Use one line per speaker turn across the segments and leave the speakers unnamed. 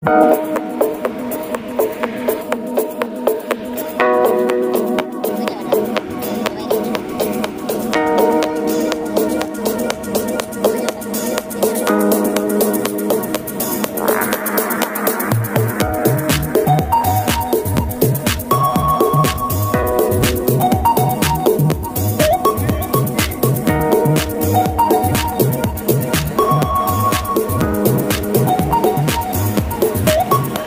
ആ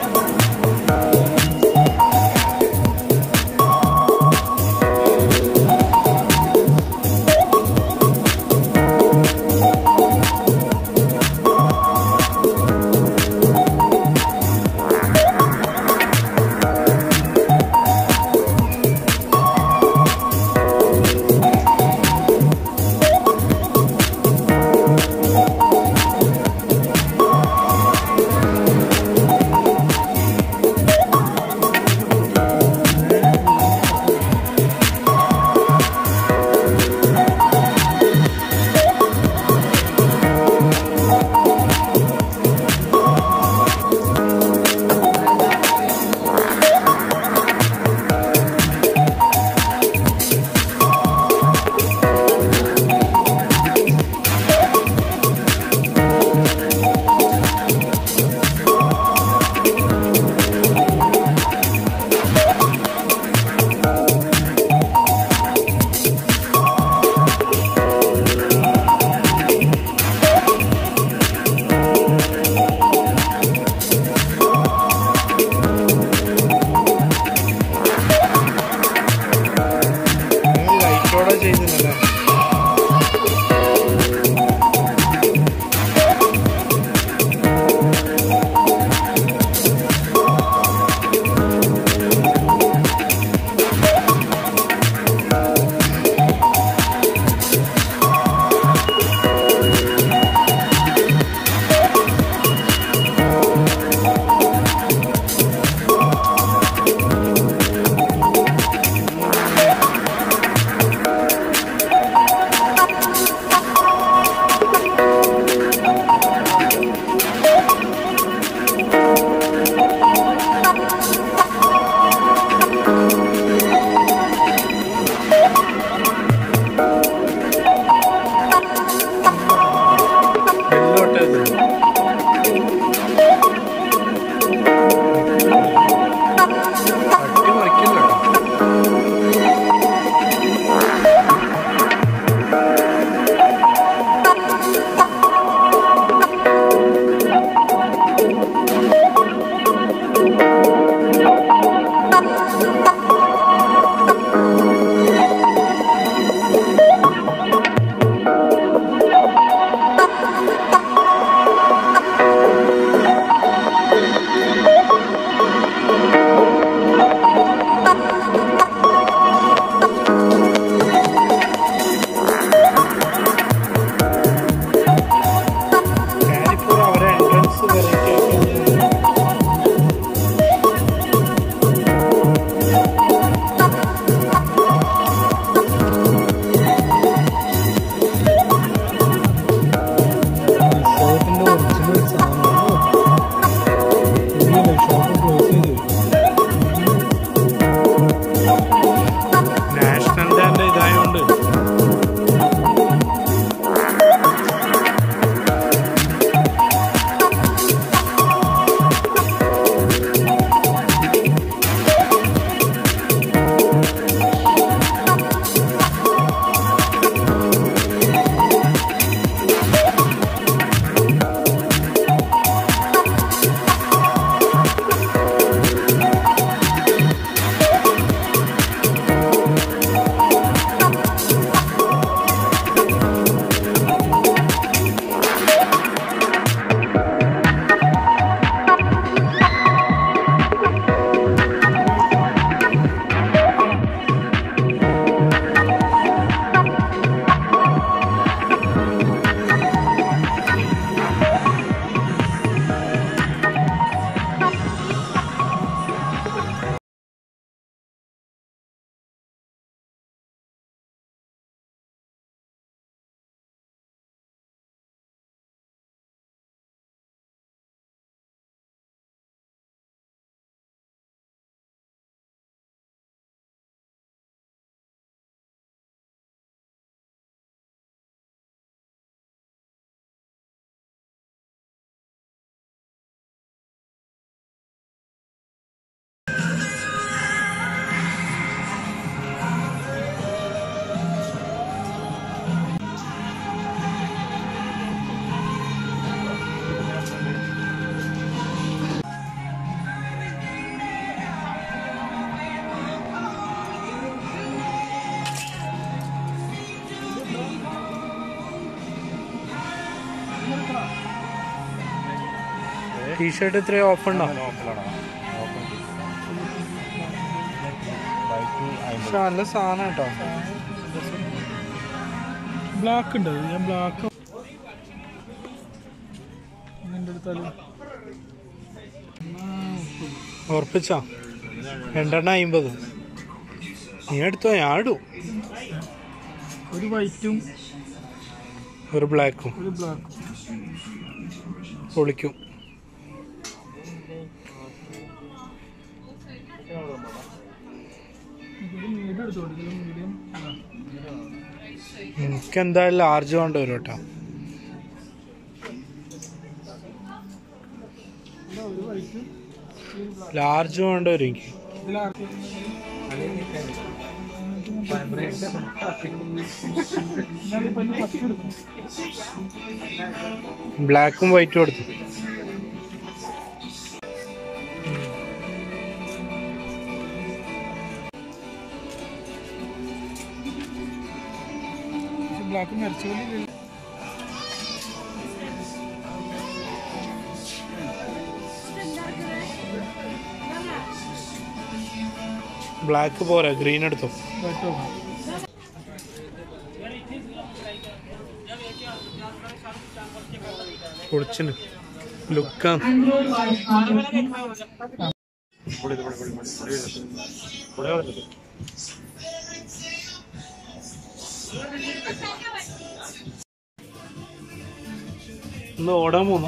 ടീഷർട്ട് ഇത്രയും ഓഫ് ഉണ്ടോ
ലോക്കലാണ് ഓപ്പൺ വൈറ്റ്
പക്ഷെ നല്ല സാധനം കേട്ടോ
ബ്ലാക്ക് ഉണ്ട് ഞാൻ ബ്ലാക്ക് എൻ്റെ അടുത്താലും
ഉറപ്പിച്ചാ രണ്ടെണ്ണ അമ്പത് നീ എടുത്തോ ഞാൻ ഇടും
ഒരു വൈറ്റും
ഒരു ബ്ലാക്കും
ഒരു ബ്ലാക്കും
പൊളിക്കും
ഒരു മീഡിയം എടുത്തോട്ടെ ഇതിൽ മീഡിയം
എനിക്ക് എന്തായാലും ലാർജ് വേണ്ട വരും കേട്ടോ
ഒരു വൈറ്റ്
ലാർജ് വേണ്ട വരും എനിക്ക്
ഇതിലാർക്ക് ഫസ്റ്റ് എടുക്കും
ബ്ലാക്കും വൈറ്റും എടുത്തു
ബ്ലാക്ക് മരിച്ച പോലെ ഇല്ലല്ലോ.
ബ്ലാക്ക് പോരാ ഗ്രീൻ എടുത്തു
വൈറ്റ് ആവും.
പൊളിച്ചിന് ലുക്കാണ് ഇന്ന് ഓടാൻ പോന്ന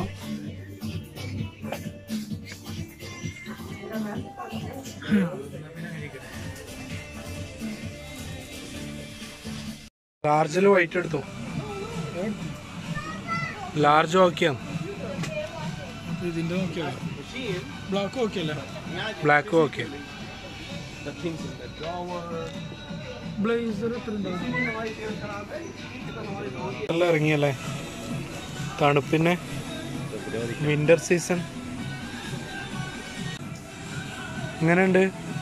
ലാർജിൽ വൈറ്റ് എടുത്തു ലാർജ് ഓക്കെയാണ്
അപ്പൊ ഇതിന്റെ നോക്കിയാലോ ബ്ലാക്ക് ഓക്കെ അല്ലേ
ബ്ലാക്കും ഓക്കെ
ബ്ലേസർ എത്ര ഉണ്ടാവും
എല്ലാം ഇറങ്ങിയല്ലേ തണുപ്പിന് വിന്റർ സീസൺ എങ്ങനെയുണ്ട്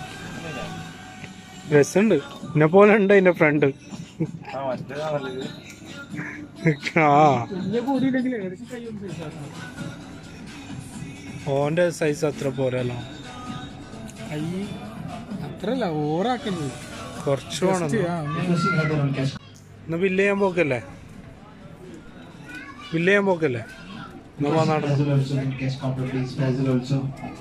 രസമുണ്ട് എന്നെ പോലെ ഉണ്ട് അതിന്റെ ഫ്രണ്ട്
ആ മറ്റേതാ നല്ലത്
ആ
വലിയ ബോഡി ഉണ്ടെങ്കിൽ ഏകദേശം കൈയൊന്നും സൈസാക്കണം
ഓന്റെ സൈസ് അത്ര പോരല്ലോ
കൈ അത്രല്ല ഓവറാക്കരുത്
കുറച്ച് വേണം
Just, ആ, ഒന്ന്
ഇന്ന് ബില്ല് ചെയ്യാൻ പോക്കല്ലേ ബില്ല് ചെയ്യാൻ പോക്കല്ലേ ഇന്ന് പോകാൻ നടന്നു
Basil also, in case counter please, Basil also.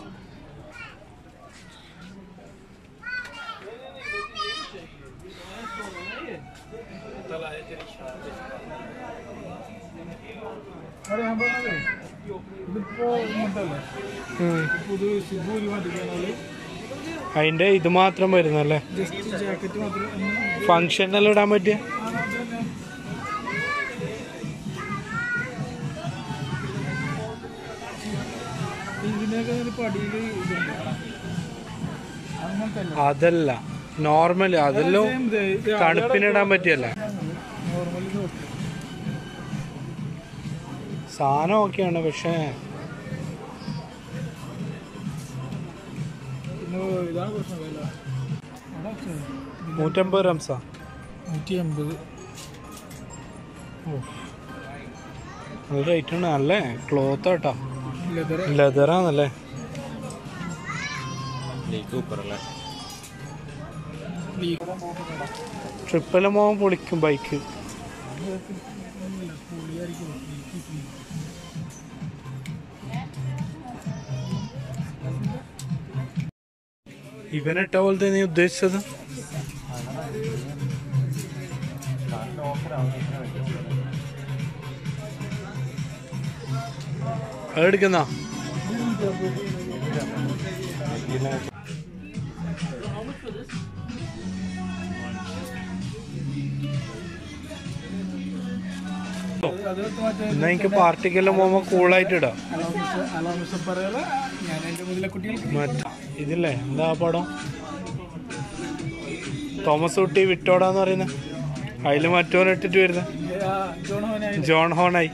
അവിടെ ഞാൻ പറഞ്ഞത് ഇതിപ്പോ ഇങ്ങനത്തല്ലേ പുതു സിബൂരി മാറ്റിക്കാനാല്
അതിന്റെ ഇത് മാത്രം വരുന്നല്ലേ
ജസ്റ്റ് ജാക്കറ്റ് മാത്രം ഒന്ന്
ഫങ്ഷനിൽ ഇടാൻ പറ്റിയ
ആ, അത് തന്നെ. ഇതിനൊക്കെ ഒരു പടിയില് ഇതുണ്ട് അങ്ങനത്തെ അല്ല.
അതല്ല നോർമൽ അതെല്ലാം
Same ഇത് ഇത്
തണുപ്പിനിടാൻ പറ്റിയല്ലേ
നോർമലി നോക്ക്.
സാധനം ഓക്കെയാണ് പക്ഷേ
പിന്നെ ഇതാണ് പ്രശ്നം വില അവിടെ വെച്ചോ.
നൂറ്റമ്പത് റംസാ
നൂറ്റി എൺപത്
നല്ല റേറ്റ് ആണ് അല്ലേ ക്ലോത്ത് കേട്ടോ
ലെതർ
ലെതറാന്നല്ലേ
സൂപ്പർ അല്ലേ
ട്രിപ്പിലും പോകാൻ പൊളിക്കും ബൈക്ക് ഇവനിട്ട പോലത്തെ നീ ഉദ്ദേശിച്ചത് അതെടുക്കുന്ന
അതെടുത്ത് മറ്റേ
എന്നാ എനിക്ക് പാർട്ടിക്കെല്ലാം പോകുമ്പോ കൂളായിട്ട് ഇടാം
അലോമിസം പറയല ഞാൻ എൻ്റെ മുതലെ കുട്ടികൾക്ക്
മറ്റേ ഇതില്ലേ എന്താ ആ പടം തോമസ് കുട്ടി വിട്ടോടാന്ന് പറയുന്നത് അതിൽ മറ്റോനെ ഇട്ടിട്ട് വരുന്നത്
ആ, ജോൺ ഹോനായി
ജോൺ ഹോണായി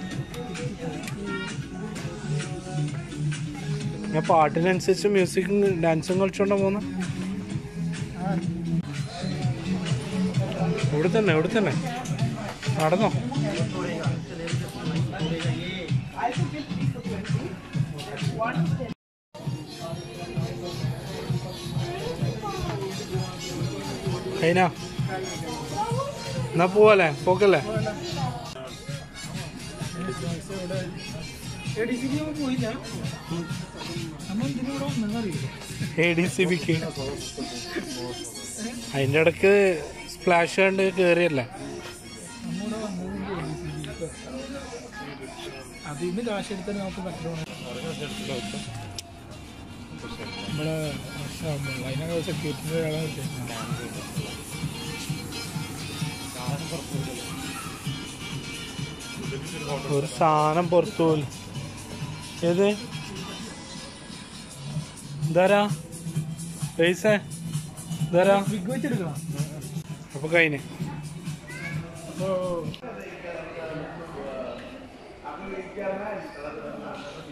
ഞാൻ പാട്ടിനനുസരിച്ച് മ്യൂസിക്കും ഡാൻസും കളിച്ചോണ്ടാ പോന്ന ഇവിടെ തന്നെ ഇവിടെ തന്നെ നടന്നോ കഴിഞ്ഞ എന്നാ പോവല്ലേ പോക്കല്ലേ
പോയില്ല നമ്മൾ എന്തിനൂടെ വന്നെന്നറിയില്ല
എ ഡി സി ബിക്ക് അതിൻ്റെ ഇടയ്ക്ക് സ്പ്ലാഷ് കണ്ട് കയറിയല്ലേ
നമ്മൂടെ വന്നത് അതിൽ നിന്ന് കാശ് എടുത്താൽ നമുക്ക് പറ്റണം നമ്മളെ അതിനൊക്കെ സെക്യൂരിറ്റിൻ്റെ ഒരാളെ കിട്ടിയത്
ഒരു സാധനം പുറത്തു പോലും ഏത് ഇതാരാ പൈസ ഇതാരാ
വിഗ് വെച്ചെടുക്കണം
അപ്പൊ കഴിഞ്ഞ്
അപ്പോൾ